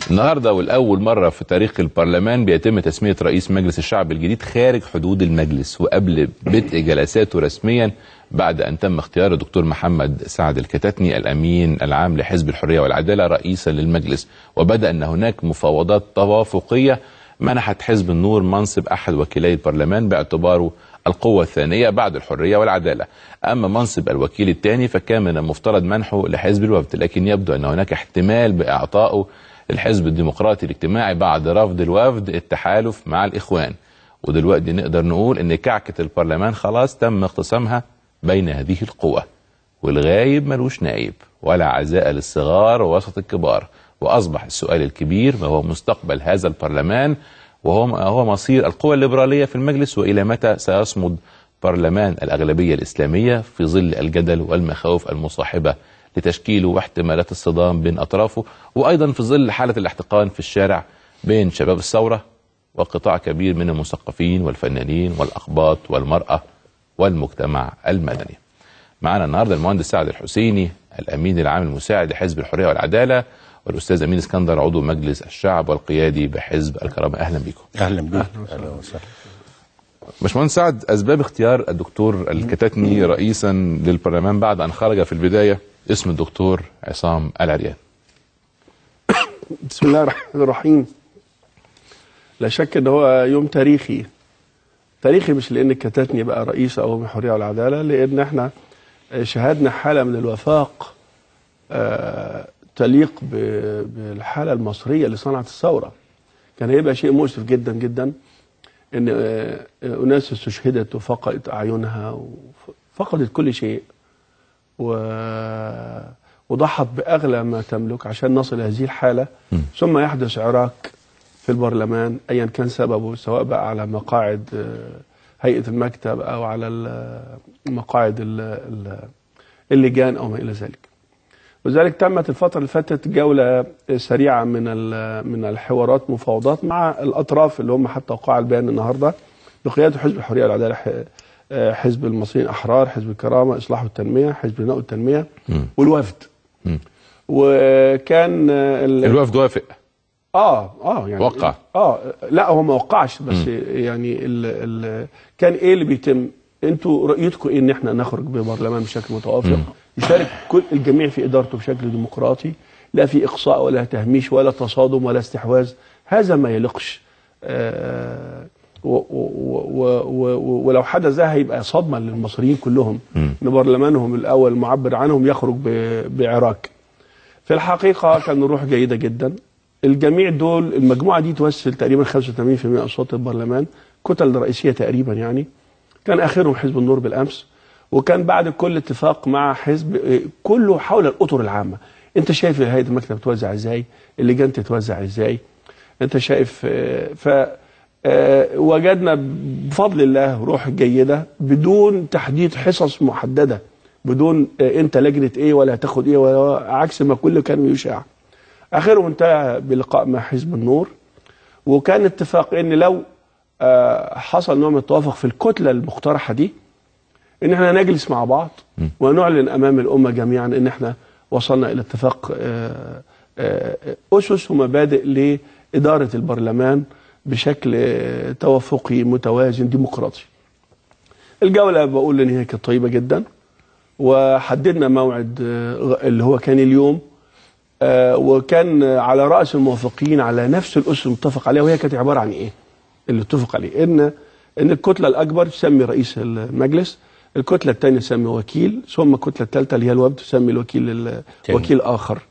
النهارده والاول مره في تاريخ البرلمان بيتم تسميه رئيس مجلس الشعب الجديد خارج حدود المجلس وقبل بدء جلساته رسميا بعد ان تم اختيار الدكتور محمد سعد الكتاتني الامين العام لحزب الحريه والعداله رئيسا للمجلس وبدا ان هناك مفاوضات توافقيه منحت حزب النور منصب احد وكيلي البرلمان باعتباره القوة الثانية بعد الحرية والعدالة أما منصب الوكيل الثاني فكان من المفترض منحه لحزب الوفد لكن يبدو أن هناك احتمال بإعطائه الحزب الديمقراطي الاجتماعي بعد رفض الوفد التحالف مع الإخوان ودلوقتي نقدر نقول أن كعكة البرلمان خلاص تم اختصامها بين هذه القوى والغايب ملوش نائب ولا عزاء للصغار ووسط الكبار وأصبح السؤال الكبير ما هو مستقبل هذا البرلمان وهو هو مصير القوى الليبرالية في المجلس وإلى متى سيصمد برلمان الأغلبية الإسلامية في ظل الجدل والمخاوف المصاحبة لتشكيله واحتمالات الصدام بين أطرافه وأيضا في ظل حالة الاحتقان في الشارع بين شباب الثورة وقطاع كبير من المثقفين والفنانين والأقباط والمرأة والمجتمع المدني معنا النهارده المهندس سعد الحسيني الامين العام المساعد لحزب الحريه والعداله والاستاذ امين اسكندر عضو مجلس الشعب والقيادي بحزب الكرامه اهلا بكم اهلا بك اهلا وسهلا باشمهندس سعد اسباب اختيار الدكتور الكتاتني رئيسا للبرلمان بعد ان خرج في البدايه اسم الدكتور عصام العريان بسم الله الرحمن الرحيم لا شك ان هو يوم تاريخي تاريخي مش لان الكتاتني بقى رئيس او الحريه والعداله لان احنا شهدنا حاله من الوفاق آه، تليق ب- بالحاله المصريه لصنعه الثوره كان هيبقى شيء مؤسف جدا جدا ان آه، اناس استشهدت وفقدت اعينها وفقدت كل شيء و... وضحت باغلى ما تملك عشان نصل هذه الحاله ثم يحدث عراك في البرلمان ايا كان سببه سواء بقى على مقاعد آه، هيئه المكتب او على ال- مقاعد ال- ال- اللجان او ما الى ذلك. وذلك تمت الفتره اللي فاتت جوله سريعه من ال- من الحوارات مفاوضات مع الاطراف اللي هم حتى وقع البيان النهارده بقياده حزب الحريه والعداله ح- آه، حزب المصريين الاحرار، حزب الكرامه، اصلاح والتنميه، حزب النقل والتنميه والوفد. مم. وكان آه، ال- الوفد وافق اه اه يعني وقع. اه لا هو ما وقعش بس يعني ال ال كان ايه اللي بيتم انتوا رايتكم ايه ان احنا نخرج ببرلمان بشكل متوافق يشارك كل الجميع في ادارته بشكل ديمقراطي لا في اقصاء ولا تهميش ولا تصادم ولا استحواذ هذا ما يليقش آه و و و و و ولو حدث ده هيبقى صدمه للمصريين كلهم ان برلمانهم الاول معبر عنهم يخرج ب- بعراك في الحقيقة كان روح جيدة جدا الجميع دول المجموعة دي تمثل تقريبا 85% من أصوات البرلمان كتل رئيسية تقريبا يعني كان آخرهم حزب النور بالأمس وكان بعد كل اتفاق مع حزب إيه، كله حول الأطر العامة أنت شايف هيئة المكتب توزع إزاي اللجان تتوزع إزاي أنت شايف آه، ف آه، وجدنا بفضل الله روح جيدة بدون تحديد حصص محددة بدون آه، انت لجنه ايه ولا هتاخد ايه ولا عكس ما كل كان يشاع اخرهم انتهى بلقاء مع حزب النور وكان اتفاق ان لو آه، حصل نوع من التوافق في الكتله المقترحه دي ان احنا نجلس مع بعض ونعلن امام الامه جميعا ان احنا وصلنا الى اتفاق آه، آه، اسس ومبادئ لاداره البرلمان بشكل آه، توافقي متوازن ديمقراطي. الجوله بقول ان هي كانت طيبه جدا وحددنا موعد آه، اللي هو كان اليوم آه، وكان على راس الموافقين على نفس الاسس المتفق عليها وهي كانت عباره عن ايه؟ اللي اتفق عليه ان ان الكتله الاكبر تسمي رئيس المجلس، الكتله الثانيه تسمي وكيل، ثم الكتله الثالثه اللي هي الوفد تسمي الوكيل ال- تاني. وكيل اخر.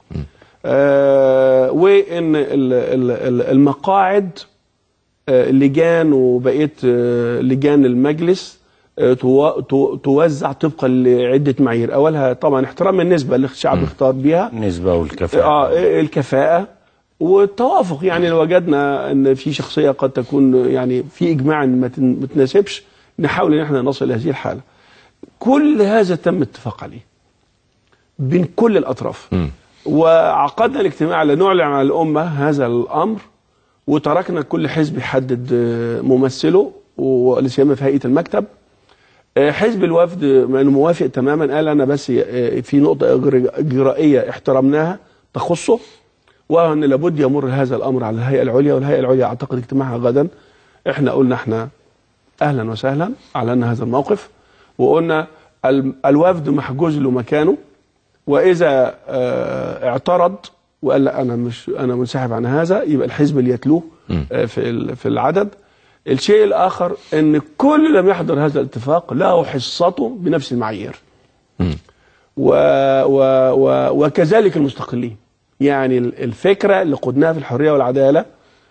آه وان ال- ال- ال- المقاعد آه، لجان وبقيه آه، لجان المجلس آه، تو- تو- توزع طبقا لعده معايير اولها طبعا احترام النسبه اللي الشعب اختار بيها النسبة والكفاءة اه الكفاءه والتوافق يعني لو وجدنا ان في شخصيه قد تكون يعني في اجماع إن ما تن- ما تناسبش نحاول ان احنا نصل لهذه الحاله كل هذا تم اتفاق عليه بين كل الاطراف وعقدنا الاجتماع لنعلن على الامه هذا الامر وتركنا كل حزب يحدد آه، ممثله ولا سيما في هيئه المكتب آه، حزب الوفد مع انه موافق تماما قال انا بس آه، في نقطه إجر- اجرائيه احترمناها تخصه وان لابد يمر هذا الامر على الهيئه العليا والهيئه العليا اعتقد اجتماعها غدا احنا قلنا احنا اهلا وسهلا اعلنا هذا الموقف وقلنا ال- الوفد محجوز له مكانه واذا آه، اعترض وقال لا انا مش انا منسحب عن هذا يبقى الحزب اللي يتلوه آه، في ال- في العدد الشيء الاخر ان كل لم يحضر هذا الاتفاق له حصته بنفس المعايير و و و وكذلك المستقلين يعني ال- الفكره اللي قدناها في الحريه والعداله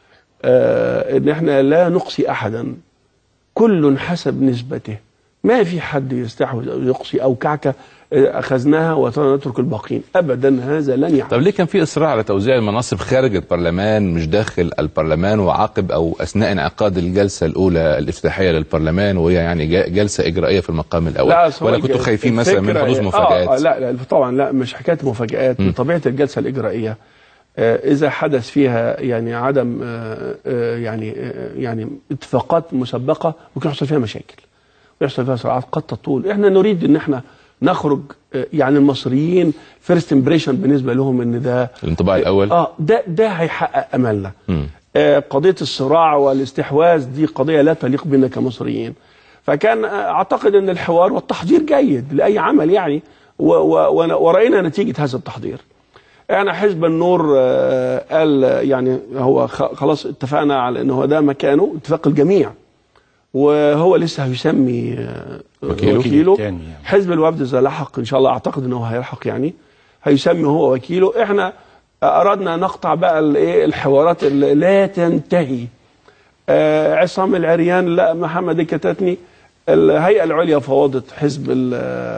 آه ان احنا لا نقصي احدا كل حسب نسبته ما في حد يستحوذ او يقصي او كعكه آه، اخذناها ونترك الباقين ابدا هذا لن يحدث طب ليه كان في اصرار على توزيع المناصب خارج البرلمان مش داخل البرلمان وعقب او اثناء انعقاد الجلسه الاولى الافتتاحيه للبرلمان وهي يعني جا- جلسه اجرائيه في المقام الاول أصل هو ولا كنتوا الج- خايفين مثلا من الفكرة حدوث هي- مفاجات آه آه، لا لا طبعا لا مش حكايه مفاجات بطبيعه الجلسه الاجرائيه آه اذا حدث فيها يعني عدم آه آه يعني آه يعني اتفاقات مسبقه ممكن يحصل فيها مشاكل ويحصل فيها صراعات قد تطول احنا نريد ان احنا نخرج آه يعني المصريين فيرست امبريشن بالنسبه لهم ان ده الانطباع الاول اه ده ده هيحقق املنا مم. آه قضيه الصراع والاستحواذ دي قضيه لا تليق بنا كمصريين فكان آه، اعتقد ان الحوار والتحضير جيد لاي عمل يعني و و ون- وراينا نتيجه هذا التحضير احنا حزب النور آه، قال آه، يعني هو خ- خلاص اتفقنا على ان هو ده مكانه اتفاق الجميع وهو لسه هيسمي آه، وكيله. وكيله تاني يعني. حزب الوفد اذا لحق ان شاء الله اعتقد ان هو هيلحق يعني هيسمي هو وكيله احنا اردنا نقطع بقى الايه الحوارات اللي لا تنتهي آه عصام العريان لا محمد الكتاتني الهيئه العليا فوضت حزب ال-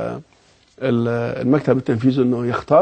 ال- المكتب التنفيذي انه يختار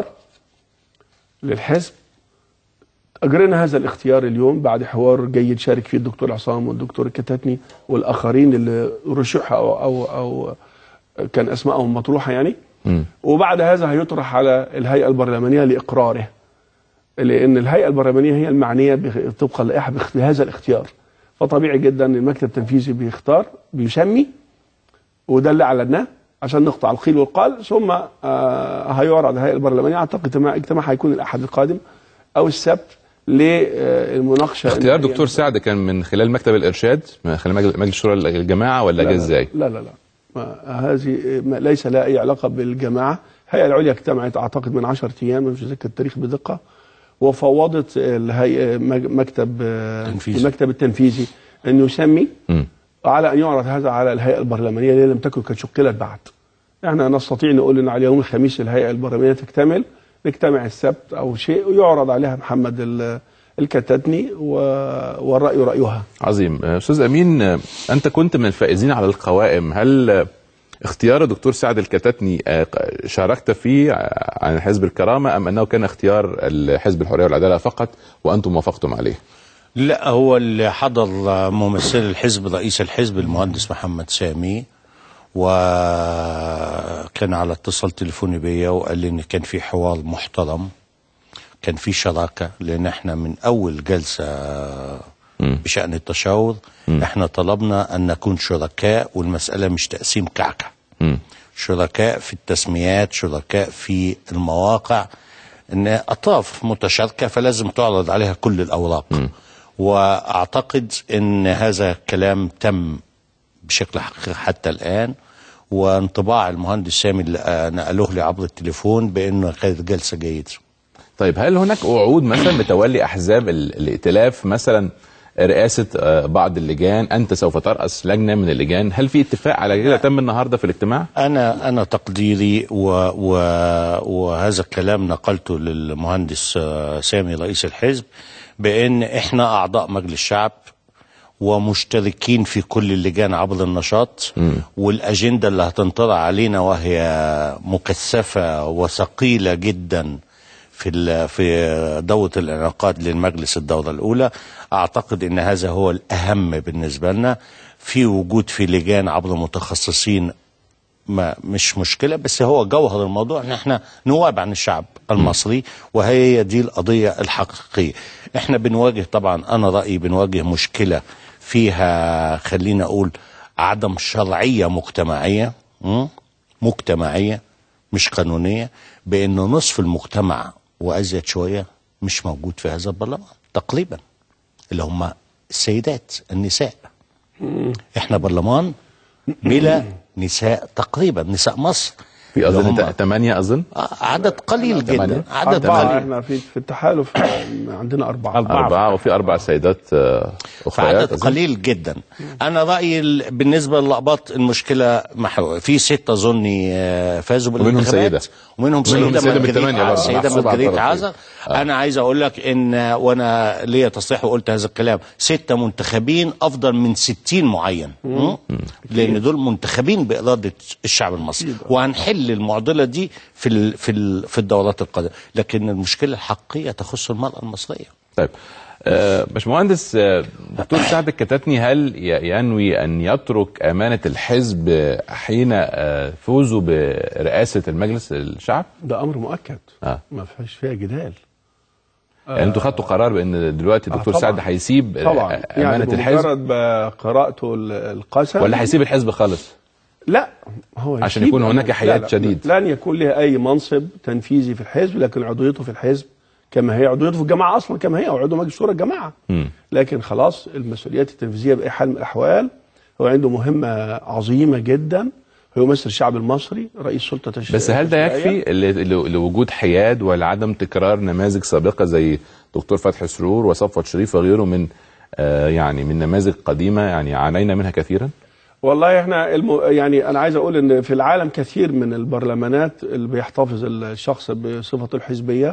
للحزب اجرينا هذا الاختيار اليوم بعد حوار جيد شارك فيه الدكتور عصام والدكتور الكتاتني والاخرين اللي رشحوا او او او كان اسمائهم مطروحه يعني مم. وبعد هذا هيطرح على الهيئه البرلمانيه لاقراره لان الهيئه البرلمانيه هي المعنيه بخ- طبقا للائحه باخت- بهذا الاختيار فطبيعي جدا ان المكتب التنفيذي بيختار بيسمي وده اللي اعلناه عشان نقطع القيل والقال ثم آه هيعرض الهيئه البرلمانيه اعتقد اجتماع اجتماع هيكون الاحد القادم او السبت للمناقشه اختيار النهائية. دكتور سعد كان من خلال مكتب الارشاد من خلال مجل- مجلس شورى الجماعه ولا لا جه لا ازاي؟ لا لا لا ما هذه ما ليس لها اي علاقه بالجماعه الهيئه العليا اجتمعت اعتقد من 10 ايام مش متذكر التاريخ بدقه وفوضت الهيئه مج- مكتب آه، تنفيذي. المكتب التنفيذي انه يسمي مم. على ان يعرض هذا على الهيئه البرلمانيه اللي لم تكن قد شكلت بعد. احنا نستطيع نقول ان على يوم الخميس الهيئه البرلمانيه تكتمل نجتمع السبت او شيء ويعرض عليها محمد ال- الكتاتني و- والراي رايها. عظيم آه، استاذ امين آه، انت كنت من الفائزين على القوائم هل آه، اختيار الدكتور سعد الكتاتني آه، ق- شاركت فيه آه، عن حزب الكرامه ام انه كان اختيار حزب الحريه والعداله فقط وانتم وافقتم عليه؟ لا هو اللي حضر ممثل الحزب رئيس الحزب المهندس محمد سامي وكان على اتصال تليفوني بيا وقال لي ان كان في حوار محترم كان في شراكه لان احنا من اول جلسه بشان التشاور احنا طلبنا ان نكون شركاء والمساله مش تقسيم كعكه مم. شركاء في التسميات شركاء في المواقع ان اطراف متشاركه فلازم تعرض عليها كل الاوراق واعتقد ان هذا الكلام تم بشكل حقيقي حتى الان وانطباع المهندس سامي اللي آه، نقلوه لي عبر التليفون بانه كانت جلسه جيده طيب هل هناك وعود مثلا بتولي احزاب ال- الائتلاف مثلا رئاسه آه، بعض اللجان انت سوف تراس لجنه من اللجان هل في اتفاق على كده تم النهارده في الاجتماع؟ انا انا تقديري و و وهذا الكلام نقلته للمهندس آه، سامي رئيس الحزب بان احنا اعضاء مجلس الشعب ومشتركين في كل اللجان عبر النشاط والاجنده اللي هتنطرح علينا وهي مكثفه وثقيله جدا في ال- في دوره الانعقاد للمجلس الدوره الاولى اعتقد ان هذا هو الاهم بالنسبه لنا في وجود في لجان عبر متخصصين ما مش مشكلة بس هو جوهر الموضوع ان احنا نواب عن الشعب المصري وهي دي القضية الحقيقية احنا بنواجه طبعا انا رأيي بنواجه مشكلة فيها خلينا اقول عدم شرعية مجتمعية م? مجتمعية مش قانونية بان نصف المجتمع وازيد شوية مش موجود في هذا البرلمان تقريبا اللي هم السيدات النساء احنا برلمان بلا نساء تقريبا نساء مصر في اللي اظن هم- ثمانية اظن آه، عدد قليل ثمانية. جدا عدد أربعة قليل احنا في في التحالف عندنا أربعة أربعة وفي أربع سيدات آه، أخريات فعدد أظن. قليل جدا انا رايي ال- بالنسبه للأقباط المشكله محو في ستة اظني آه، فازوا ومنهم بالانتخابات سيدة. ومنهم ومنهم سيده سيدة من مارجريت الثمانية ع- برضه، سيده محسوب على مارجريت الطرفين. عزر انا عايز اقول لك ان وانا ليا تصريح وقلت هذا الكلام ستة منتخبين افضل من 60 معين م? لان دول منتخبين باراده الشعب المصري وهنحل المعضله دي في ال في ال في الدورات القادمه لكن المشكله الحقيقيه تخص المراه المصريه طيب آه، باشمهندس آه، دكتور سعد الكتاتني هل ي- ينوي ان يترك امانه الحزب حين آه، فوزه برئاسه المجلس الشعب؟ ده أمر مؤكد اه ما فيهاش فيها جدال يعني انتوا خدتوا قرار بان دلوقتي آه، الدكتور طبعاً. سعد هيسيب آه، طبعا امانه يعني الحزب بمجرد ما قرأته ال- القسم ولا هيسيب الحزب خالص؟ لا هو عشان يسيب يكون هناك لا، حياد لا، شديد. لن يكون له أي منصب تنفيذي في الحزب لكن عضويته في الحزب كما هي عضويته في الجماعة أصلا كما هي أو عضو مجلس شورى الجماعة مم. لكن خلاص المسؤوليات التنفيذية بأي حال من الأحوال هو عنده مهمة عظيمة جدا هو يمثل الشعب المصري رئيس سلطة تشريعية بس هل ده يكفي ل- ل- لوجود حياد ولعدم تكرار نماذج سابقه زي دكتور فتحي سرور وصفوت شريف وغيره من آه، يعني من نماذج قديمه يعني عانينا منها كثيرا؟ والله احنا الم... يعني انا عايز اقول ان في العالم كثير من البرلمانات اللي بيحتفظ الشخص بصفته الحزبيه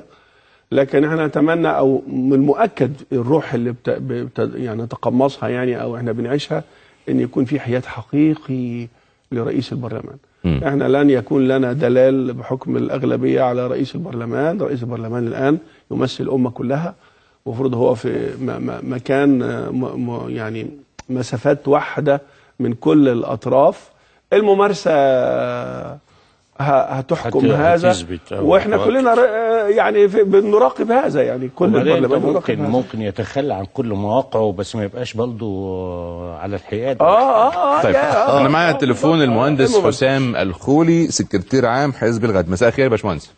لكن احنا نتمنى او من المؤكد الروح اللي بت... بت... يعني نتقمصها يعني او احنا بنعيشها ان يكون في حياد حقيقي لرئيس البرلمان مم. احنا لن يكون لنا دلال بحكم الاغلبيه على رئيس البرلمان رئيس البرلمان الان يمثل الامه كلها المفروض هو في م- م- مكان آه، م- م- يعني مسافات واحده من كل الاطراف الممارسه آه، ه- هتحكم هت- هذا هتثبت أو واحنا هتواكب. كلنا ر- آه، يعني في- بنراقب هذا يعني كل وبعدين انت البرلمان يراقب ممكن هذا. ممكن يتخلى عن كل مواقعه بس ما يبقاش برضه على الحياد اه اه اه طيب يا- آه، انا معايا آه، التليفون آه، المهندس المهم. حسام الخولي سكرتير عام حزب الغد مساء الخير يا باشمهندس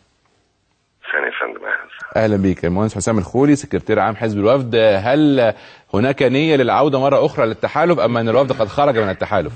ثاني يا فندم أهلا. اهلا بيك المهندس حسام الخولي سكرتير عام حزب الوفد هل هناك نيه للعوده مره اخرى للتحالف ام ان الوفد قد خرج من التحالف؟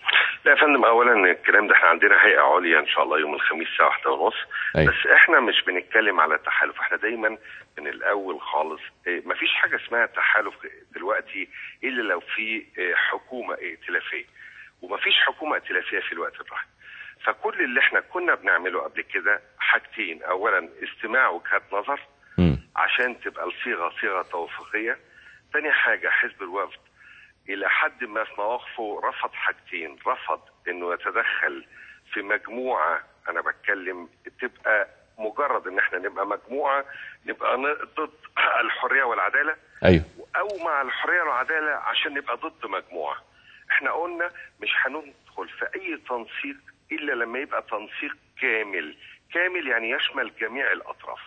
لا يا فندم اولا الكلام ده احنا عندنا هيئه عليا ان شاء الله يوم الخميس الساعه واحدة ونص أيوة. بس احنا مش بنتكلم على تحالف احنا دايما من الاول خالص اه، مفيش حاجه اسمها تحالف دلوقتي الا لو في اه، حكومه ائتلافيه ومفيش حكومه ائتلافيه في الوقت الراهن فكل اللي احنا كنا بنعمله قبل كده حاجتين اولا استماع وجهات نظر مم. عشان تبقى الصيغه صيغه توافقيه تاني حاجه حزب الوفد الى حد ما في مواقفه رفض حاجتين رفض انه يتدخل في مجموعه انا بتكلم تبقى مجرد ان احنا نبقى مجموعه نبقى ن- ضد الحريه والعداله ايوه او مع الحريه والعداله عشان نبقى ضد مجموعه احنا قلنا مش هندخل في اي تنسيق الا لما يبقى تنسيق كامل كامل يعني يشمل جميع الاطراف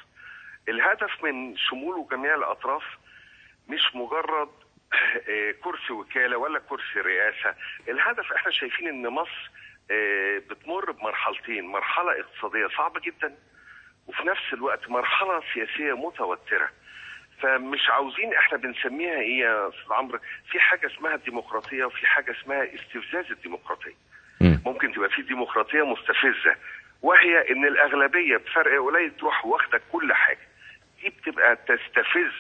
الهدف من شمول جميع الاطراف مش مجرد آه، كرسي وكاله ولا كرسي رئاسه الهدف احنا شايفين ان مصر آه، بتمر بمرحلتين مرحله اقتصاديه صعبه جدا وفي نفس الوقت مرحله سياسيه متوتره فمش عاوزين احنا بنسميها ايه يا استاذ عمرو في حاجه اسمها الديمقراطيه وفي حاجه اسمها استفزاز الديمقراطيه مم. ممكن تبقى في ديمقراطيه مستفزه وهي ان الاغلبيه بفرق قليل تروح واخده كل حاجه دي بتبقى تستفز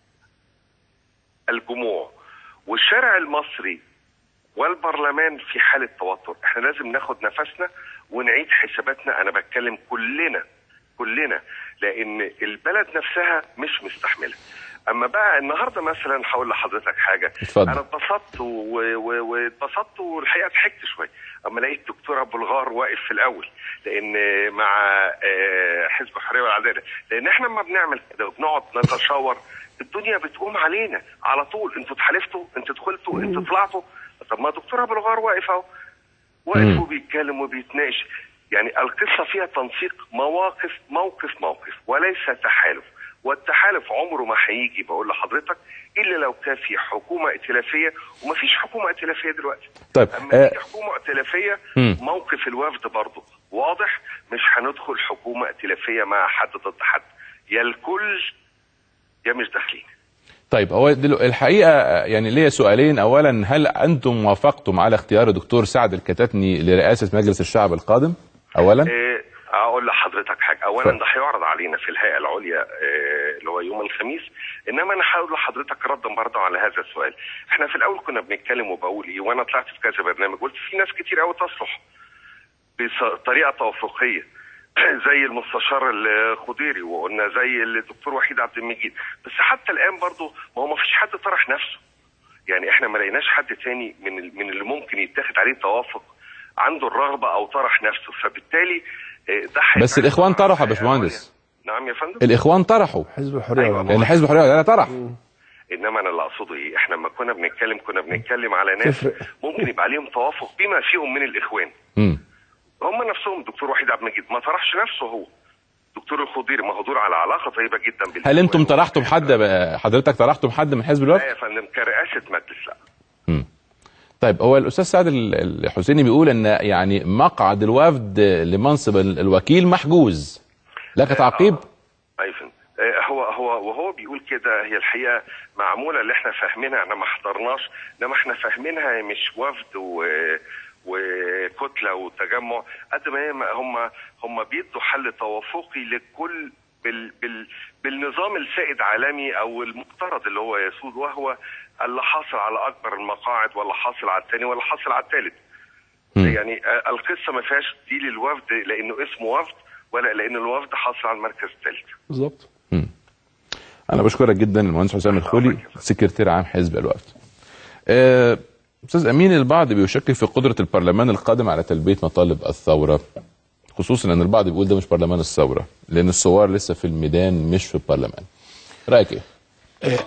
الجموع والشارع المصري والبرلمان في حالة توتر احنا لازم ناخد نفسنا ونعيد حساباتنا انا بتكلم كلنا كلنا لان البلد نفسها مش مستحملة اما بقى النهارده مثلا هقول لحضرتك حاجه اتفضل. انا اتبسطت و- و- واتبسطت والحقيقه ضحكت شويه اما لقيت دكتور ابو الغار واقف في الاول لان مع آه، حزب الحريه والعداله لان احنا لما بنعمل كده وبنقعد نتشاور الدنيا بتقوم علينا على طول انتوا اتحالفتوا انتوا دخلتوا انتوا طلعتوا طب ما دكتور ابو الغار واقف اهو واقف مم. وبيتكلم وبيتناقش يعني القصه فيها تنسيق مواقف موقف موقف وليس تحالف والتحالف عمره ما هيجي بقول لحضرتك الا لو كان في حكومه ائتلافيه ومفيش حكومه ائتلافيه دلوقتي طيب اما آه، في حكومه ائتلافيه مم. موقف الوفد برضه واضح مش هندخل حكومه ائتلافيه مع حد ضد حد يا الكل يا مش داخلين طيب هو دلو الحقيقه يعني ليا سؤالين اولا هل انتم وافقتم على اختيار الدكتور سعد الكتاتني لرئاسه مجلس الشعب القادم اولا إيه، اقول لحضرتك حاجه اولا ده هيعرض علينا في الهيئه العليا إيه، اللي هو يوم الخميس انما انا هقول لحضرتك ردا برضه على هذا السؤال احنا في الاول كنا بنتكلم وبقول ايه وانا طلعت في كذا برنامج قلت في ناس كتير قوي تصلح بطريقه توافقيه زي المستشار الخضيري وقلنا زي الدكتور وحيد عبد المجيد بس حتى الان برضه ما هو ما فيش حد طرح نفسه يعني احنا ما لقيناش حد تاني من ال- من اللي ممكن يتاخد عليه توافق عنده الرغبه او طرح نفسه فبالتالي آه، ده هيبقى بس الإخوان مع طرحوا يا الهيئة باشمهندس. العليا. نعم يا فندم الاخوان طرحوا حزب الحريه أيوة. والعدالة. لان حزب الحريه والعداله طرح انما انا اللي اقصده ايه احنا لما كنا بنتكلم كنا بنتكلم على ناس تفرق. ممكن يبقى عليهم توافق بما فيهم من الاخوان مم. هم نفسهم دكتور وحيد عبد المجيد ما طرحش نفسه هو دكتور الخضيري ما هو دور على علاقه طيبه جدا بالإخوان. هل انتم طرحتم حد حضرتك طرحتم حد من حزب لا الوفد يا فندم كرئاسه مجلس لا طيب هو الاستاذ سعد ال- الحسيني بيقول ان يعني مقعد الوفد لمنصب ال- الوكيل محجوز لك تعقيب اي فندم آه، هو هو وهو بيقول كده هي الحقيقه معموله اللي احنا فاهمينها احنا ما حضرناش انما احنا فاهمينها مش وفد و وكتله وتجمع قد ما هي هم هم بيدوا حل توافقي لكل بال بال بالنظام السائد عالمي او المفترض اللي هو يسود وهو اللي حاصل على اكبر المقاعد ولا حاصل على الثاني ولا حاصل على الثالث يعني آه، القصه ما فيهاش دي للوفد لانه اسمه وفد ولا لان الوفد حاصل على المركز الثالث بالظبط انا بشكرك جدا المهندس حسام الخولي سكرتير عام حزب الوفد آه، استاذ امين البعض بيشكك في قدره البرلمان القادم على تلبيه مطالب الثوره خصوصا ان البعض بيقول ده مش برلمان الثوره لان الثوار لسه في الميدان مش في البرلمان رايك ايه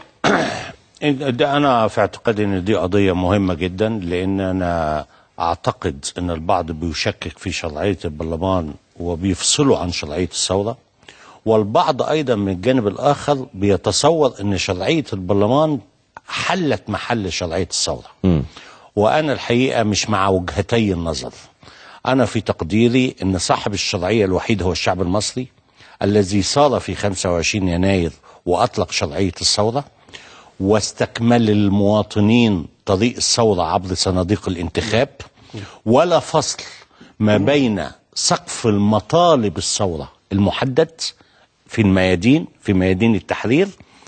ده انا في اعتقادي ان دي قضيه مهمه جدا لان انا اعتقد ان البعض بيشكك في شرعيه البرلمان وبيفصلوا عن شرعيه الثوره والبعض ايضا من الجانب الاخر بيتصور ان شرعيه البرلمان حلت محل شرعيه الثوره وانا الحقيقه مش مع وجهتي النظر انا في تقديري ان صاحب الشرعيه الوحيد هو الشعب المصري الذي صار في 25 يناير واطلق شرعيه الثوره واستكمل المواطنين طريق الثوره عبر صناديق الانتخاب ولا فصل ما بين سقف المطالب الثوره المحدد في الميادين في ميادين التحرير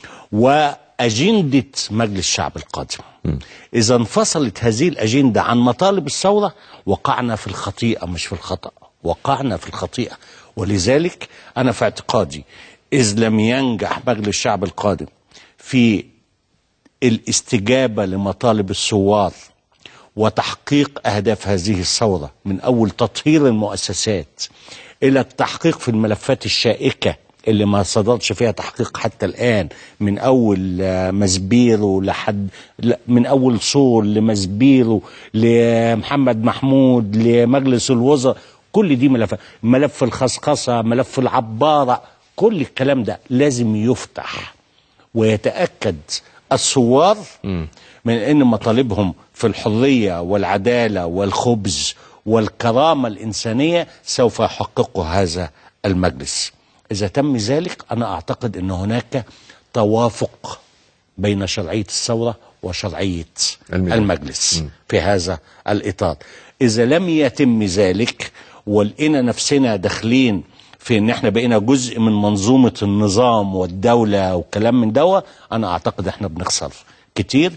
واجنده مجلس الشعب القادم اذا انفصلت هذه الاجنده عن مطالب الثوره وقعنا في الخطيئه مش في الخطا وقعنا في الخطيئه ولذلك انا في اعتقادي اذ لم ينجح مجلس الشعب القادم في الاستجابه لمطالب الثوار وتحقيق اهداف هذه الثوره من اول تطهير المؤسسات الى التحقيق في الملفات الشائكه اللي ما صدرش فيها تحقيق حتى الان من اول آه، مزبيرو لحد لا، من اول صول لمزبيرو لمحمد محمود لمجلس الوزراء كل دي ملفات ملف الخصخصه ملف العباره كل الكلام ده لازم يفتح ويتأكد الثوار من أن مطالبهم في الحرية والعدالة والخبز والكرامة الإنسانية سوف يحققوا هذا المجلس إذا تم ذلك أنا أعتقد أن هناك توافق بين شرعية الثورة وشرعية المجلس. المجلس في هذا الإطار إذا لم يتم ذلك ولقينا نفسنا داخلين في ان احنا بقينا جزء من منظومة النظام والدولة وكلام من دوا انا اعتقد احنا بنخسر كتير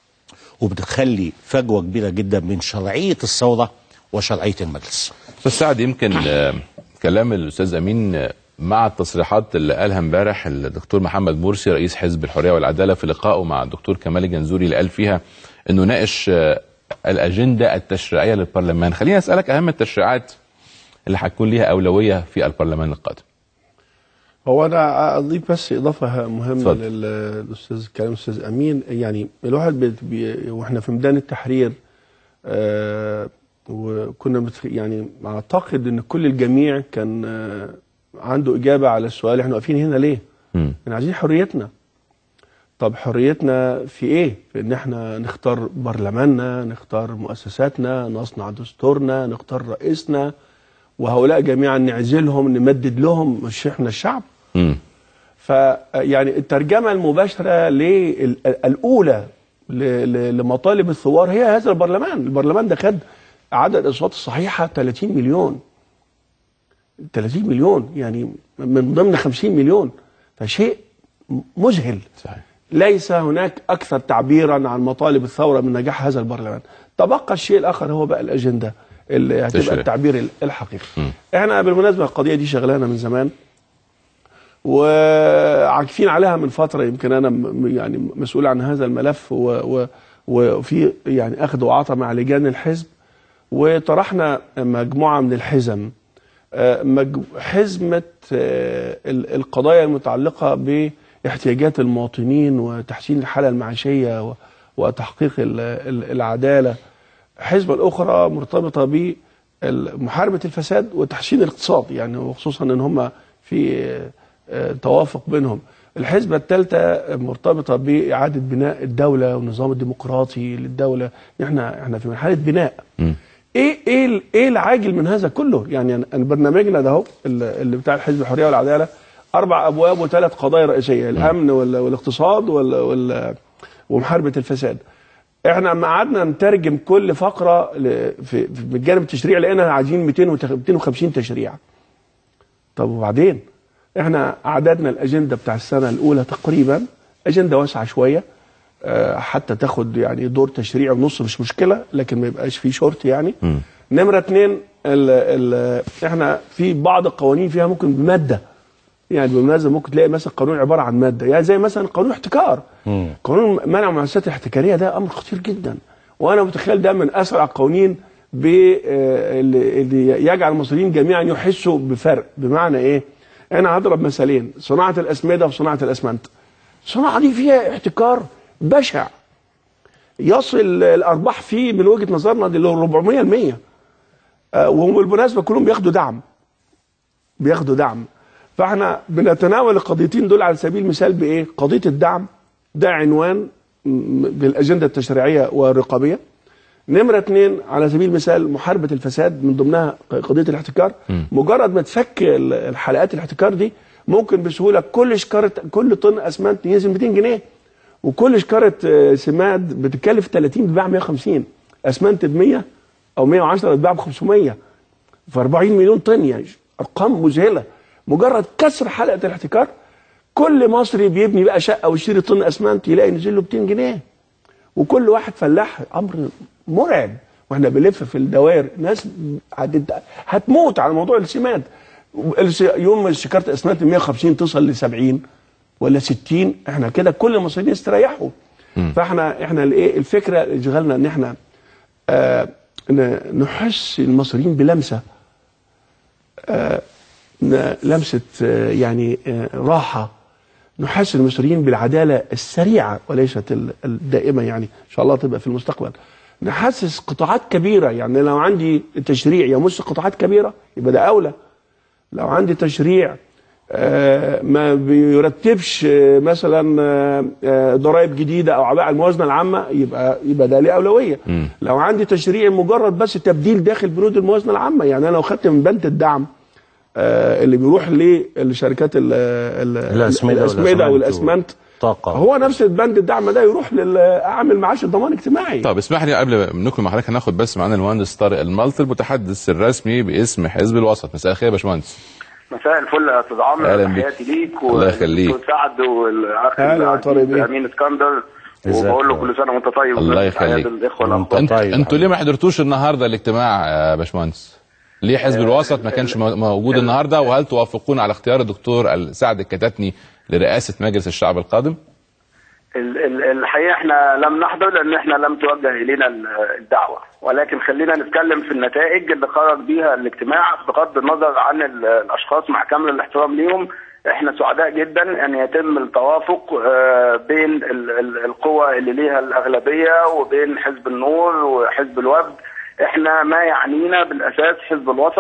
وبتخلي فجوة كبيرة جدا بين شرعية الثورة وشرعية المجلس استاذ سعد يمكن آه، كلام الاستاذ امين آه، مع التصريحات اللي قالها امبارح الدكتور محمد مرسي رئيس حزب الحريه والعداله في لقائه مع الدكتور كمال الجنزوري اللي قال فيها انه ناقش آه، الاجنده التشريعيه للبرلمان خليني اسالك اهم التشريعات اللي هتكون ليها اولويه في البرلمان القادم هو انا اضيف بس اضافه مهمه اتفضل. لل- للاستاذ كلام الاستاذ امين يعني الواحد بي بي واحنا في ميدان التحرير آه وكنا بتخ... يعني اعتقد ان كل الجميع كان آه عنده اجابه على السؤال احنا واقفين هنا ليه؟ مم. احنا عايزين حريتنا طب حريتنا في ايه؟ في ان احنا نختار برلماننا، نختار مؤسساتنا، نصنع دستورنا، نختار رئيسنا وهؤلاء جميعا نعزلهم نمدد لهم مش احنا الشعب مم. فيعني الترجمه المباشره لل- الاولى ل- ل- لمطالب الثوار هي هذا البرلمان البرلمان ده خد عدد الاصوات الصحيحه 30 مليون 30 مليون يعني من ضمن 50 مليون فشيء مذهل صحيح ليس هناك اكثر تعبيرا عن مطالب الثوره من نجاح هذا البرلمان تبقى الشيء الاخر هو بقى الاجنده اللي هتبقى تشريع. التعبير الحقيقي احنا بالمناسبه القضيه دي شغلانه من زمان وعاكفين عليها من فتره يمكن انا م- يعني مسؤول عن هذا الملف و و وفي يعني اخذ وعطى مع لجان الحزب وطرحنا مجموعه من الحزم آه، مج- حزمه آه، ال- القضايا المتعلقه باحتياجات المواطنين وتحسين الحاله المعيشيه و- وتحقيق ال- ال- العداله حزبة الأخرى مرتبطة بمحاربة الفساد وتحسين الاقتصاد يعني وخصوصا أن هم في آه، توافق بينهم الحزبة الثالثة مرتبطة بإعادة بناء الدولة والنظام الديمقراطي للدولة احنا احنا في مرحلة بناء ايه ايه ال- ايه العاجل من هذا كله يعني أنا- أنا برنامجنا ده اهو اللي اللي بتاع الحزب الحرية والعدالة أربع أبواب وثلاث قضايا رئيسية الأمن وال- والاقتصاد وال- وال- ومحاربة الفساد احنا لما قعدنا نترجم كل فقره ل- في في الجانب التشريعي لقينا عايزين 200 وت- 250 تشريع طب وبعدين احنا عددنا الاجنده بتاع السنه الاولى تقريبا اجنده واسعه شويه آه، حتى تاخد يعني دور تشريعي ونص مش مشكله لكن ما يبقاش فيه شورت يعني نمره اتنين ال ال احنا في بعض القوانين فيها ممكن بماده يعني بالمناسبه ممكن تلاقي مثلا قانون عباره عن ماده يعني زي مثلا قانون احتكار قانون منع المؤسسات الاحتكاريه ده امر خطير جدا وانا متخيل ده من اسرع القوانين ب- آه، اللي اللي يجعل المصريين جميعا يحسوا بفرق بمعنى ايه؟ انا هضرب مثالين صناعه الاسمده وصناعه الاسمنت الصناعه دي فيها احتكار بشع يصل الارباح فيه من وجهه نظرنا ل 400% آه، وهم بالمناسبه كلهم بياخدوا دعم بياخدوا دعم فاحنا بنتناول القضيتين دول على سبيل المثال بايه؟ قضيه الدعم ده عنوان م- بالاجنده التشريعيه والرقابيه. نمره اثنين على سبيل المثال محاربه الفساد من ضمنها قضيه الاحتكار مجرد ما تفك ال- الحلقات الاحتكار دي ممكن بسهوله كل شكاره كل طن اسمنت ينزل 200 جنيه وكل شكاره آه، سماد بتكلف 30 بتباع 150 اسمنت ب 100 او 110 بتباع ب 500 في 40 مليون طن يعني ارقام مذهله مجرد كسر حلقه الاحتكار كل مصري بيبني بقى شقه ويشتري طن اسمنت يلاقي نزل له 200 جنيه وكل واحد فلاح امر مرعب واحنا بنلف في الدوائر ناس هتد- هتموت على موضوع السماد الس- يوم شكاره الاسمنت 150 تصل ل 70 ولا 60 احنا كده كل المصريين يستريحوا فاحنا احنا الايه الفكره اللي شغلنا ان احنا آه ن- نحس المصريين بلمسه آه ن- لمسه آه يعني آه راحه نحس المصريين بالعداله السريعه وليست ال- الدائمه يعني ان شاء الله تبقى في المستقبل نحسس قطاعات كبيره يعني لو عندي تشريع يمس قطاعات كبيره يبقى ده اولى لو عندي تشريع آه، ما بيرتبش آه، مثلا آه، آه، ضرائب جديده او اعباء الموازنه العامه يبقى يبقى ده ليه اولويه لو عندي تشريع مجرد بس تبديل داخل بنود الموازنه العامه يعني انا لو خدت من بند الدعم آه، اللي بيروح للشركات ال- ال- الأسمدة الاسمده والأسمنت والاسمنت طاقة. هو نفس البند الدعم ده يروح للاعمل معاش الضمان الاجتماعي طب اسمح لي قبل ما نكمل مع حضرتك هناخد بس معانا المهندس طارق الملط المتحدث الرسمي باسم حزب الوسط مساء الخير يا باشمهندس مساء الفل يا استاذ عمرو أهلا بيك. تحياتي ليك الله يخليك. والدكتور سعد والاخ أهلا يا العزيز طارق بيه. امين اسكندر ازيك وبقول له يا كل سنه وانت طيب الله وبس تحيات يخليك. الاخوه وانت الاخوات انت طيب. انتوا ليه ما حضرتوش النهارده الاجتماع يا باشمهندس؟ ليه حزب الوسط ما كانش مو- موجود النهارده وهل توافقون على اختيار الدكتور سعد الكتاتني لرئاسه مجلس الشعب القادم؟ ال- ال- الحقيقه احنا لم نحضر لان احنا لم توجه الينا ال- الدعوه ولكن خلينا نتكلم في النتائج اللي خرج بيها الاجتماع بغض النظر عن ال- الاشخاص مع كامل الاحترام ليهم احنا سعداء جدا ان يتم التوافق آه، بين ال- ال- القوى اللي ليها الاغلبيه وبين حزب النور وحزب الوفد احنا ما يعنينا بالاساس حزب الوسط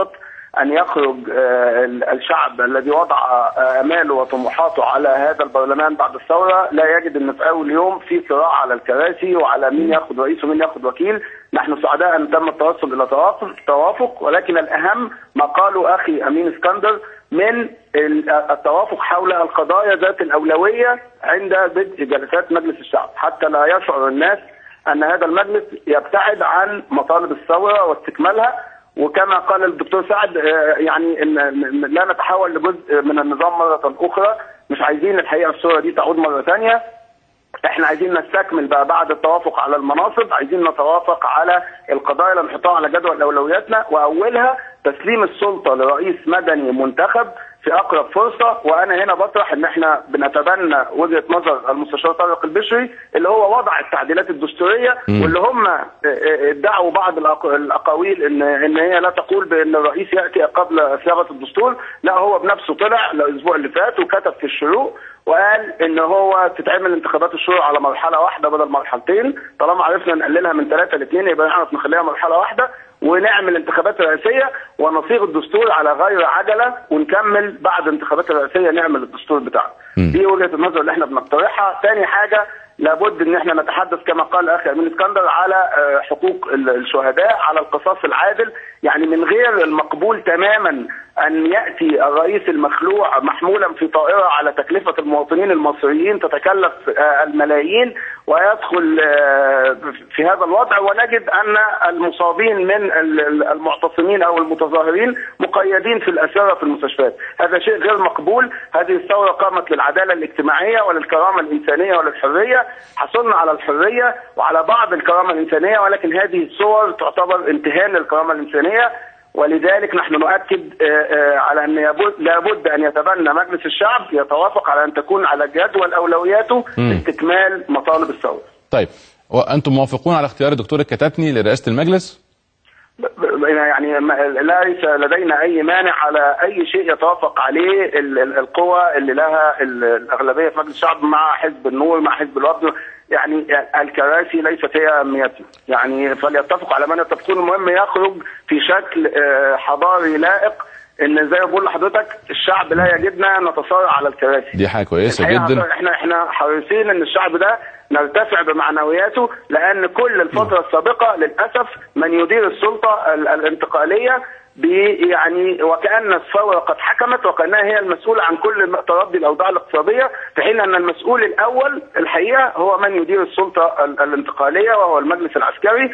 ان يخرج آه، ال- الشعب الذي وضع آه، اماله وطموحاته على هذا البرلمان بعد الثوره لا يجد ان في اول يوم في صراع على الكراسي وعلى مين ياخذ رئيس ومين ياخذ وكيل نحن سعداء ان تم التوصل الى توافق توافق ولكن الاهم ما قاله اخي امين اسكندر من ال- التوافق حول القضايا ذات الاولويه عند بدء جلسات مجلس الشعب حتى لا يشعر الناس ان هذا المجلس يبتعد عن مطالب الثوره واستكمالها وكما قال الدكتور سعد آه، يعني ان إن لا نتحول لجزء من النظام مره اخرى مش عايزين الحقيقه الصوره دي تعود مره ثانيه احنا عايزين نستكمل بقى بعد التوافق على المناصب عايزين نتوافق على القضايا اللي نحطها على جدول اولوياتنا واولها تسليم السلطه لرئيس مدني منتخب في اقرب فرصه وانا هنا بطرح ان احنا بنتبنى وجهه نظر المستشار طارق البشري اللي هو وضع التعديلات الدستوريه واللي هم اه، اه، ادعوا بعض الأق- الاقاويل ان ان هي لا تقول بان الرئيس ياتي قبل صياغه الدستور لا هو بنفسه طلع الاسبوع اللي فات وكتب في الشروق وقال ان هو تتعمل انتخابات الشورى على مرحله واحده بدل مرحلتين طالما عرفنا نقللها من ثلاثه لاثنين يبقى نعرف نخليها مرحله واحده ونعمل انتخابات رئاسيه ونصيغ الدستور على غير عجله ونكمل بعد انتخابات الرئاسيه نعمل الدستور بتاعنا. دي وجهه النظر اللي احنا بنقترحها، ثاني حاجه لابد ان احنا نتحدث كما قال اخي امين اسكندر على آه، حقوق ال- الشهداء على القصاص العادل يعني من غير المقبول تماما ان ياتي الرئيس المخلوع محمولا في طائره على تكلفه المواطنين المصريين تتكلف آه، الملايين ويدخل آه، في هذا الوضع ونجد ان المصابين من ال- ال- المعتصمين او المتظاهرين مقيدين في الاسره في المستشفيات هذا شيء غير مقبول هذه الثوره قامت للعداله الاجتماعيه وللكرامه الانسانيه وللحريه حصلنا على الحريه وعلى بعض الكرامه الانسانيه ولكن هذه الصور تعتبر امتهان للكرامه الانسانيه ولذلك نحن نؤكد آه، آه، على ان يبد- لابد ان يتبنى مجلس الشعب يتوافق على ان تكون على جدول اولوياته استكمال مطالب الثوره. طيب وانتم موافقون على اختيار الدكتور الكتاتني لرئاسه المجلس؟ ب- ب- يعني ما- ليس لدينا اي مانع على اي شيء يتوافق عليه ال- ال- القوى اللي لها ال- الاغلبيه في مجلس الشعب مع حزب النور مع حزب الوفد يعني الكراسي ليست هي اهميتنا يعني فليتفقوا على ما يتفقون المهم يخرج في شكل آه، حضاري لائق ان زي ما بقول لحضرتك الشعب لا يجدنا نتصارع على الكراسي دي حاجه كويسه الحقيقة جدا احنا احنا حريصين ان الشعب ده نرتفع بمعنوياته لان كل الفتره السابقه للاسف من يدير السلطه ال- الانتقاليه بي- يعني وكان الثوره قد حكمت وكانها هي المسؤوله عن كل تردي الاوضاع الاقتصاديه في حين ان المسؤول الاول الحقيقه هو من يدير السلطه ال- الانتقاليه وهو المجلس العسكري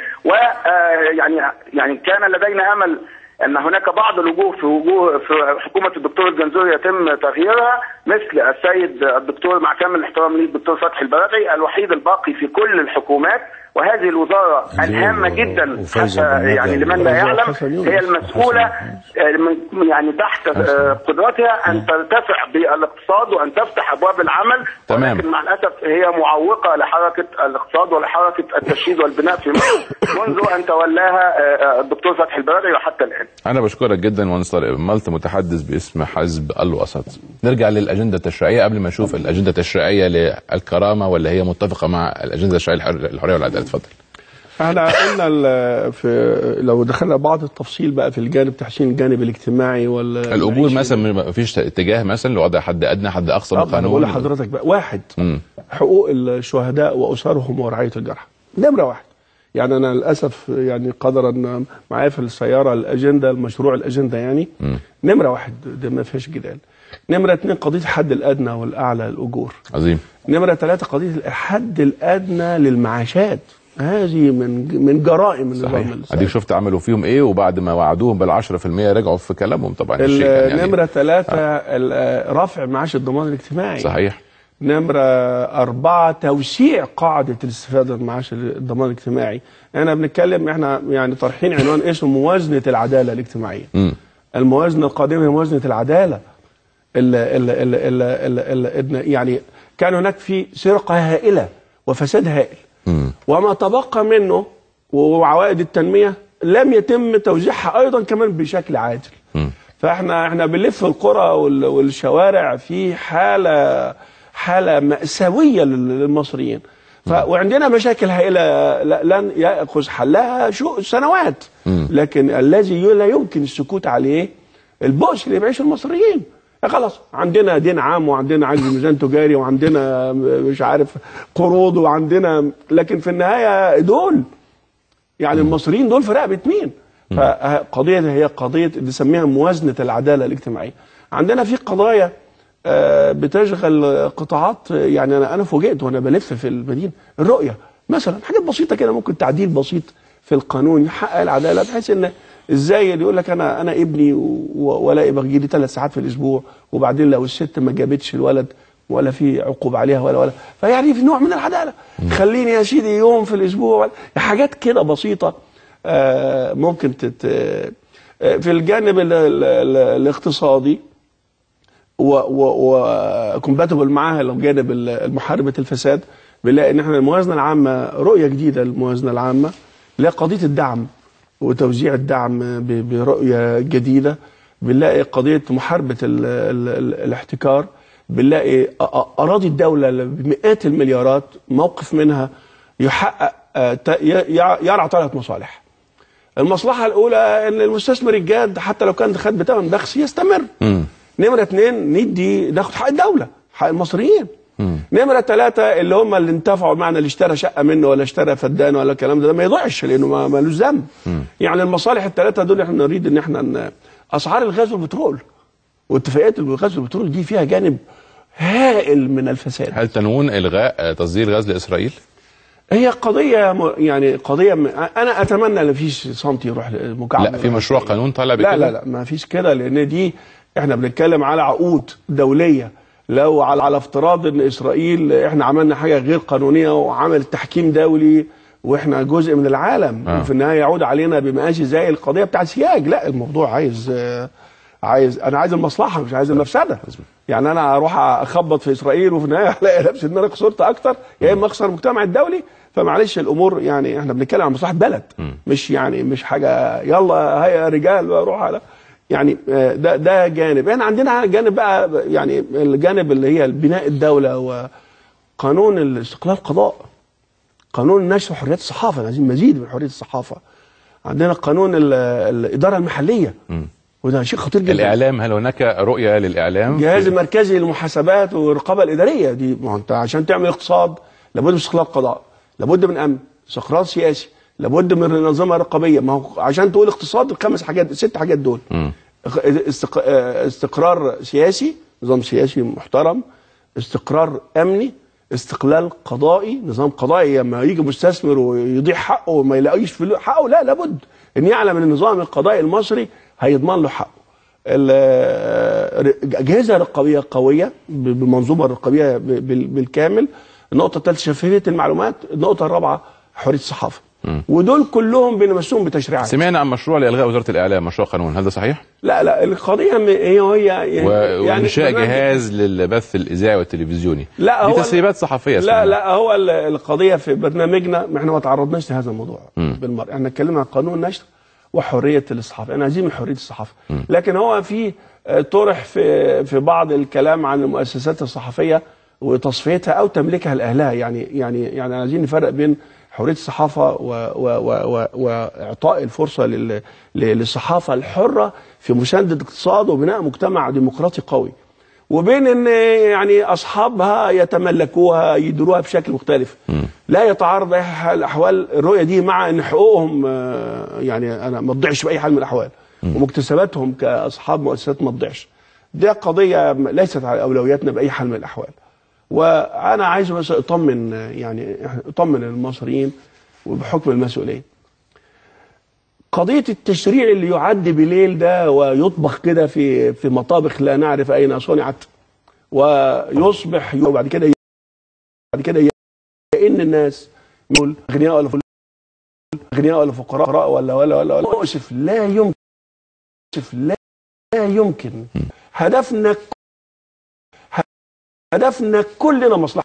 ويعني يعني كان لدينا امل ان هناك بعض الوجوه في وجوه في حكومه الدكتور الجنزوري يتم تغييرها مثل السيد الدكتور مع كامل الاحترام ليه الدكتور فتحي البلدي الوحيد الباقي في كل الحكومات وهذه الوزاره الهامه جدا وفايزة حتى بالنادي يعني لمن لا وزارة يعلم حسن يونس. هي المسؤوله آه، من- يعني تحت آه، قدرتها ان ترتفع بالاقتصاد وان تفتح ابواب العمل تمام. ولكن مع الاسف هي معوقه لحركه الاقتصاد ولحركه التشييد والبناء في مصر منذ ان تولاها آه، آه، الدكتور فتحي البلدي وحتى الان انا بشكرك جدا مهندس طارق مالت متحدث باسم حزب الوسط نرجع للاجنده التشريعيه قبل ما نشوف الاجنده التشريعيه للكرامه ولا هي متفقه مع الاجنده التشريعيه الحر- الحريه والعداله اتفضل احنا قلنا ال- في لو دخلنا بعض التفصيل بقى في الجانب تحسين الجانب الاجتماعي ولا الاجور مثلا ما فيش اتجاه مثلا لوضع حد ادنى حد اقصى طب انا بقول بقانون لحضرتك بقى واحد مم. حقوق الشهداء واسرهم ورعايه الجرحى نمره واحد يعني انا للاسف يعني قدرا معايا في السياره الاجنده المشروع الاجنده يعني نمره واحد ده ما فيهاش جدال نمره اثنين قضيه الحد الادنى والاعلى الاجور عظيم نمرة ثلاثة قضية الحد الأدنى للمعاشات هذه من من جرائم النظام صحيح السابق. اديك شفت عملوا فيهم ايه وبعد ما وعدوهم بال 10% رجعوا في كلامهم طبعا الشيء كان يعني نمرة ثلاثة ال- رفع معاش الضمان الاجتماعي صحيح نمرة أربعة توسيع قاعدة الاستفادة من معاش الضمان الاجتماعي احنا بنتكلم احنا يعني طرحين عنوان اسمه موازنة العدالة الاجتماعية مم. الموازنة القادمة هي موازنة العدالة ال ال ال ال ال ال ال يعني كان هناك في سرقة هائلة وفساد هائل مم. وما تبقى منه وعوائد التنمية لم يتم توزيعها أيضا كمان بشكل عادل مم. فاحنا احنا بنلف القرى وال- والشوارع في حالة حالة مأساوية لل- للمصريين ف وعندنا مشاكل هائلة لا- لن يأخذ حلها شو سنوات لكن الذي لا يمكن السكوت عليه البؤس اللي بيعيش المصريين خلاص عندنا دين عام وعندنا عجز ميزان تجاري وعندنا مش عارف قروض وعندنا لكن في النهايه دول يعني المصريين دول في رقبه مين؟ فقضيه هي قضيه اللي نسميها موازنه العداله الاجتماعيه. عندنا في قضايا آه، بتشغل قطاعات آه، يعني انا انا فوجئت وانا بلف في المدينه الرؤيه مثلا حاجات بسيطه كده ممكن تعديل بسيط في القانون يحقق العداله بحيث ان ازاي اللي يقول لك انا انا ابني و- ولا بجي لي ثلاث ساعات في الاسبوع وبعدين لو الست ما جابتش الولد ولا في عقوبه عليها ولا ولا فيعني في نوع من العداله خليني يا سيدي يوم في الاسبوع ولا- حاجات كده بسيطه آه، ممكن تت آه، في الجانب ال- ال- ال- الاقتصادي وكومباتبل معاها الجانب ال- المحاربة الفساد بنلاقي ان احنا الموازنه العامه رؤيه جديده للموازنه العامه اللي هي قضيه الدعم وتوزيع الدعم ب- برؤيه جديده بنلاقي قضيه محاربه ال ال ال الاحتكار بنلاقي أ- أ- اراضي الدوله اللي بمئات المليارات موقف منها يحقق آه، ت- ي- يع- يرعى ثلاث مصالح المصلحه الاولى ان المستثمر الجاد حتى لو كان خد بثمن بخس يستمر نمره اثنين ندي ناخد حق الدوله حق المصريين نمره ثلاثه اللي هم اللي انتفعوا معنا اللي اشترى شقه منه ولا اشترى فدان ولا الكلام ده, ده ما يضيعش لانه ما مالوش ذنب يعني المصالح الثلاثه دول احنا نريد ان احنا ن- اسعار الغاز والبترول واتفاقيات الغاز والبترول دي فيها جانب هائل من الفساد هل تنوون الغاء آه، تصدير غاز لاسرائيل؟ هي قضيه م- يعني قضيه م- انا اتمنى ان مفيش سنتي يروح مكعب لا في مشروع قانون طالع لا بكده لا لا ما فيش كده لان دي احنا بنتكلم على عقود دوليه لو على, على افتراض ان اسرائيل احنا عملنا حاجه غير قانونيه وعمل تحكيم دولي واحنا جزء من العالم آه. وفي النهايه يعود علينا بمقاسي زي القضيه بتاعت سياج لا الموضوع عايز آه، عايز انا عايز المصلحه مش عايز المفسده يعني انا اروح اخبط في اسرائيل وفي النهايه الاقي نفسي ان انا خسرت اكتر يا اما اخسر المجتمع الدولي فمعلش الامور يعني احنا بنتكلم عن مصلحه بلد مش يعني مش حاجه يلا هيا يا رجال روح على يعني آه، ده ده جانب احنا عندنا جانب بقى يعني الجانب اللي هي بناء الدوله وقانون الاستقلال القضاء قانون نشر حريات الصحافه عايزين مزيد من حريه الصحافه عندنا قانون ال- الاداره المحليه وده شيء خطير جدا الاعلام هل هناك رؤيه للاعلام؟ الجهاز في- المركزي للمحاسبات والرقابه الاداريه دي ما هو انت عشان تعمل اقتصاد لابد من استقلال قضاء لابد من امن استقرار سياسي لابد من منظمه رقابيه ما هو عشان تقول اقتصاد الخمس حاجات الست حاجات دول استق... آه، استقرار سياسي نظام سياسي محترم استقرار امني استقلال قضائي نظام قضائي لما يجي مستثمر ويضيع حقه وما يلاقيش فلوس حقه لا لابد ان يعلم ان النظام القضائي المصري هيضمن له حقه ال- اجهزه رقابيه قويه ب- بمنظومه رقابيه ب- بال- بالكامل النقطه الثالثه شفافيه المعلومات النقطه الرابعه حريه الصحافه ودول كلهم بنمسهم بتشريعات سمعنا عن مشروع لالغاء وزاره الاعلام مشروع قانون هل ده صحيح؟ لا لا القضيه م- هي هي يعني و- وانشاء برنامج- جهاز للبث الاذاعي والتلفزيوني لا دي هو تسريبات صحفيه لا اسمها. لا هو ال- القضيه في برنامجنا ما احنا ما تعرضناش لهذا الموضوع بالمره احنا اتكلمنا عن قانون النشر وحريه الصحافه احنا عايزين من حريه الصحافه لكن هو في آه، طرح في في بعض الكلام عن المؤسسات الصحفيه وتصفيتها او تمليكها لاهلها يعني يعني يعني عايزين نفرق بين حريه الصحافه و و و و واعطاء الفرصه لل ل- للصحافه الحره في مسانده الاقتصاد وبناء مجتمع ديمقراطي قوي وبين ان يعني اصحابها يتملكوها يديروها بشكل مختلف لا يتعارض باي حال من الاحوال الرؤيه دي مع ان حقوقهم آه، يعني انا ما تضيعش باي حال من الاحوال ومكتسباتهم كاصحاب مؤسسات ما تضيعش ده قضيه ليست على اولوياتنا باي حال من الاحوال وانا عايز بس اطمن آه، يعني إحنا- اطمن المصريين وبحكم المسؤوليه قضية التشريع اللي يعد بليل ده ويطبخ كده في في مطابخ لا نعرف أين صنعت ويصبح وبعد كده بعد كده يئن الناس يقول أغنياء ولا فل- أغنياء ولا فقراء ولا ولا ولا, ولا. مؤسف لا يمكن مؤسف لا لا يمكن هدفنا هدفنا كلنا مصلحة